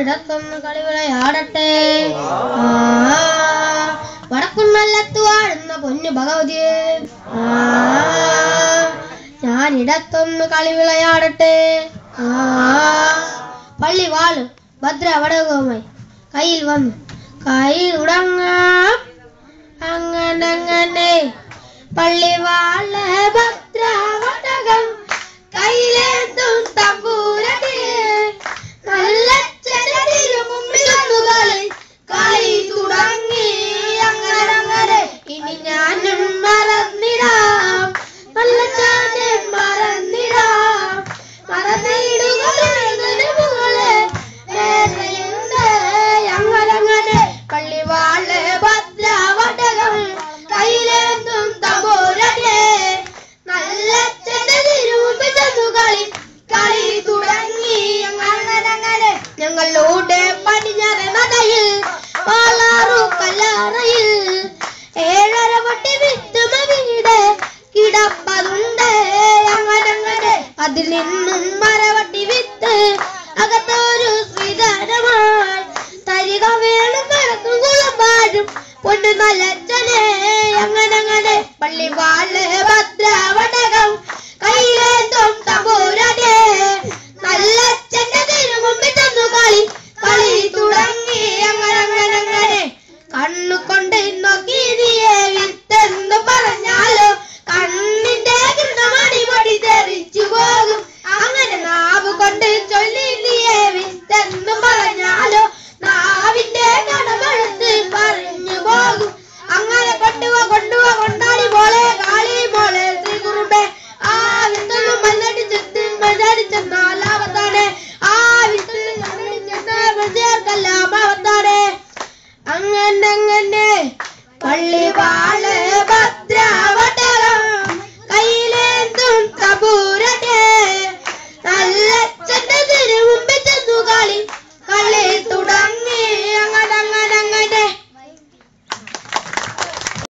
ഞാനിടത്തൊന്ന് കളി വിളയാടട്ടെ ആ വടക്കുന്നല്ലത്ത് വാഴുന്ന പൊന്നു ഭഗവതിയെ ആ ഞാനിടത്തൊന്ന് കളി വിളയാടട്ടെ ആ പള്ളി വാളും ഭദ്ര വടകവുമായി കയ്യിൽ വന്നു കയ്യിൽ ഉടങ്ങാം അങ്ങനെ അങ്ങനെ പള്ളിവാള ഭദ്രാവടകം കയ്യിലേന്തും തമ്പൂരടിയെ നല്ല ചെറിയ മുമ്പിലൊന്നു കളി കളി തുടങ്ങി അങ്ങനെ അങ്ങനെ ഇനി ഞാനും മറന്നിടാം നല്ല ഞാനെ മറന്നിടാം മറന്നിടുക മുകളെ വേറെയുണ്ട് അങ്ങനങ്ങനെ പള്ളിവാള് ഭദ്രാവടകം കയ്യിലേന്തും തമ്പോരടെ നല്ല ചെറിയൊരു കളി കളി തുടങ്ങി അങ്ങനങ്ങനെ ഞങ്ങളുടെ പടിഞ്ഞാറ നടയിൽ പാലാറു കല്ലാറയിൽ ഏഴര വട്ടി വിത്തുമ വീട് കിടപ്പതുണ്ട് അങ്ങനങ്ങനെ അതിൽ നിന്നും മരവട്ടി വിത്ത്